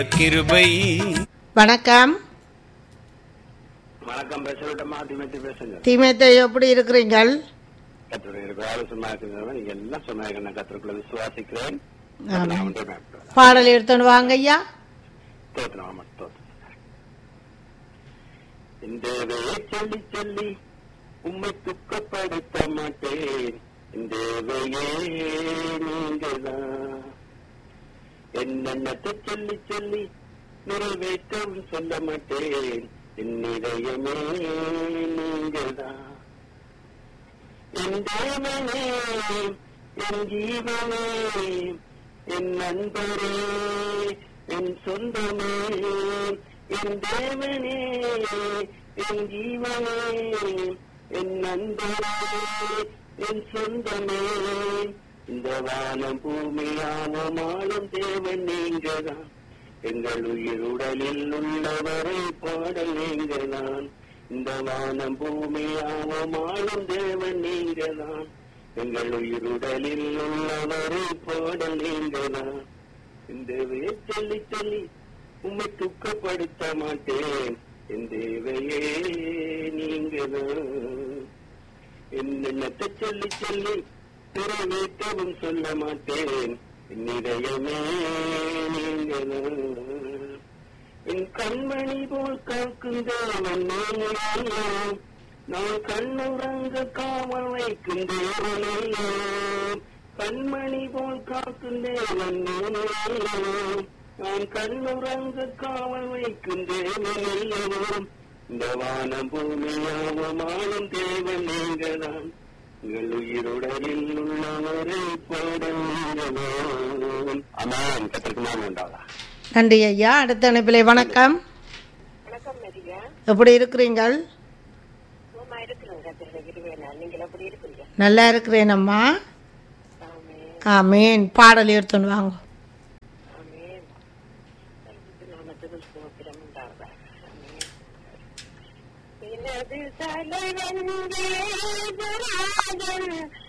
கிருபை வணக்கம் வணக்கம் பேசவிட்டமா திமத்தி பேசுங்க தீமேத்தை எப்படி இருக்கிறீங்கள் கத்தருடைய இருக்கிற ஆலோசனை இருக்கிறவங்க நீங்க எல்லாம் சொன்னாங்க நான் கத்தருக்குள்ள விசுவாசிக்கிறேன் ஆமாம். நான் ஒன்றே மேற்கொள்கிறேன். பாடல் எடுத்துன்னு வாங்க ஐயா ஸ்தோத்திரம், ஆமாம், ஸ்தோத்திரம். இந்த வேலை சொல்லி சொல்லி உம்மை துக்கப்படுத்த மாட்டேன் இந்த வேலையே நீங்கதான் என்னென்னத்தை சொல்லி சொல்லி நிறைவேற்றவும் சொல்ல மாட்டேன் என் இதயமே நீங்கதான் என் தேவனே என் ஜீவனே என் நண்பரே என் சொந்தமே என் தேவனே என் ஜீவனே என் நண்பரே என் சொந்தமே இந்த வானம் பூமியானமாலும் தேவன் நீங்கதான் எங்கள் உயிர் உடலில் உள்ளவரை பாடல் நீங்கதான் இந்த வானம் பூமியானமாலும் தேவன் நீங்கதான் எங்கள் உயிர் உடலில் உள்ளவரை பாடல் நீங்கதான் இந்த தேவையை சொல்லி சொல்லி உம்மை துக்கப்படுத்த மாட்டேன் என் தேவையே நீங்கதான் என்னென்னத்தை சொல்லி சொல்லி நிறைவேற்றவும் சொல்ல மாட்டேன் என் இதயமே நீங்கதான் என் கண்மணி போல் காக்கும் தேவன் நீங்களோ நான் கண்ணுறங்க காவல் வைக்கும் தேவனல்லோ கண்மணி போல் காக்கும் தேவன் நீங்களோ நான் கண்ணுறங்க காவல் வைக்கும் தேவனல்லோ இந்த வானம் பூமியாவமானும் தேவன் நீங்கதான் உங்கள் உயிருடலில் உள்ளவரை பாடலாம் அமேன் கத்திற்கு நான் உண்டாதா நன்றி ஐயா அடுத்த அனுப்பிலே வணக்கம் வணக்கம் மதியா எப்படி இருக்கிறீங்கள் சும்மா இருக்கிறேங்க திருநகிரிவேலா நீங்கள் எப்படி இருக்கிறீங்க நல்லா இருக்கிறேன் அம்மா ஆமே ஆமீன் பாடல் எடுத்துன்னு வாங்க ஆமே நாமத்துக்கு ஸ்தோத்திரம் உண்டாவதாக ஆமென். எனது தலைவன் வேதராஜன்